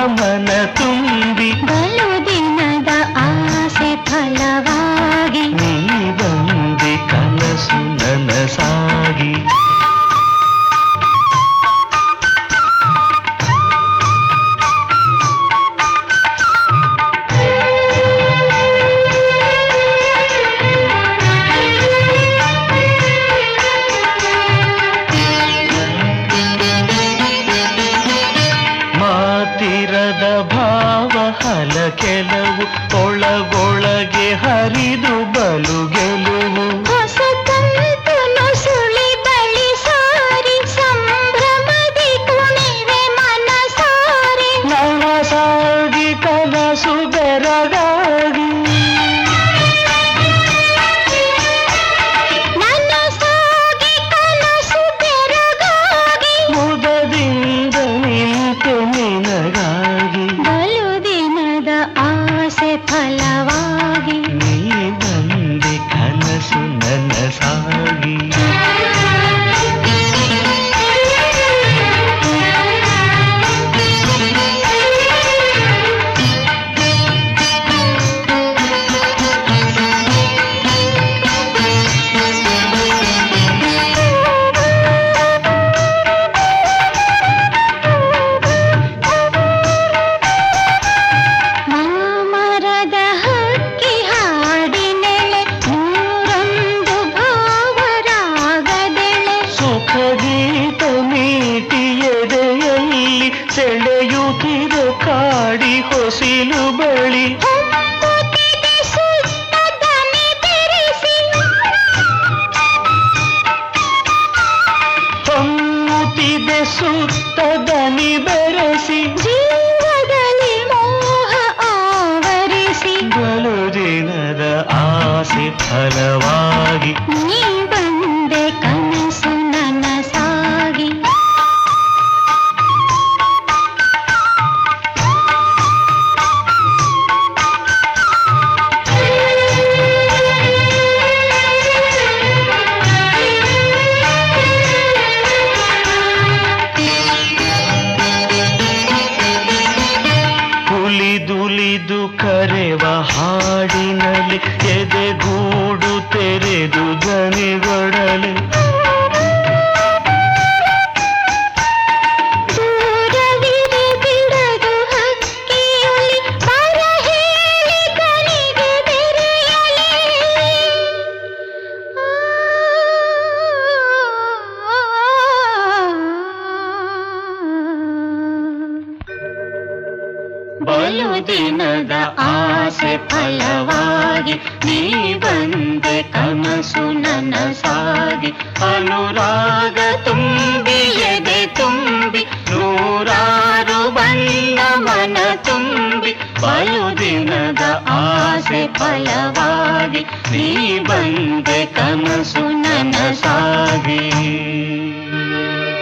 ಮನ ತುಂಬಿ ಬಲು ದಿನದ ಆಸೆ ಫಲವಾಗಿ ನೀ ಬಂದೆ ಕನಸು ನನಸಾಗಿ ಮಾತಿರದ ಭಾವ ಹಲ ಕೆಲವು ಒಳಗೊಳಗೆ ಹರಿದು ಬಲು ಗೆಲುವು ಹೊಸ ಕಂತು ನುಸುಳಿ ಬಳಿ ಸಾರಿ ಸಂಭ್ರಮದಿ ಕುಣಿವೆ ಮನಸಾರೆ ನನಸಾಗಿ ಕನಸು ಬೆರಗಾಗಿ ನನಸಾಗಿ ಕನಸು ಬೆರಗಾಗಿ ಮುದದಿಂದ ನಿಂತು ನಿನಗಾಗಿ ಬಲು ದಿನದ ಆಸೆ ಫಲವಾಗಿ ನೀ ಬಂದೆ ಕನಸು ನನಸಾಗಿ ಮಾಮರದ ಹಕ್ಕಿ ಹಾಡಿನೆಳೆ ನೂರೊಂದು ಭಾವರಾಗದೆಳೆ ಸುಖ ಗೀತ ನೀಟಿ ಎದೆಯಲ್ಲಿ ಸೆಳೆಯುತ್ತಿರ ಕಾಡಿ ಹೊಸಿಲು ಬಳಿ ಹೊಂಬುತ್ತಿದೆ ಸುತ್ತ ದನಿ ಬೆರೆಸಿ ಹೊಮ್ಮುತ್ತಿದೆ ಸುತ್ತ ದನಿ ಬೆರೆಸಿ ಜೀವದಲ್ಲಿ ಮೋಹ ಆವರಿಸಿ ಬಲು ದಿನದ ಆಸೆ ಫಲವಾಗಿ ನೀ ಬಂದೆ ಕನಸು ನನಸಾಗಿ ಹುಲಿದುಲಿದು ಕರೆವ ಹಾಡಿನಲ್ಲಿ ಎದೆಗೂಡು ತೆರೆದು ದನಿಗೊಡಲೆ ದೂರವಿರೆ ಬಿಡದು ಹಕ್ಕಿಯೊಲಿ ಪರ ಹೇಳಿ ಕನಿಗೆ ಬೆರೆಯಲಿ ಬಲು ದಿನದ ಆಸೆ ಫಲವಾಗಿ ನೀ ಬಂದೆ ಕನಸು ನನಸಾಗಿ ಅನುರಾಗ ತುಂಬಿ ಎದೆ ತುಂಬಿ ನೂರಾರು ಬಣ್ಣ ಮನ ತುಂಬಿ ಬಲು ದಿನದ ಆಸೆ ಫಲವಾಗಿ ನೀ ಬಂದೆ ಕನಸು ನನಸಾಗಿ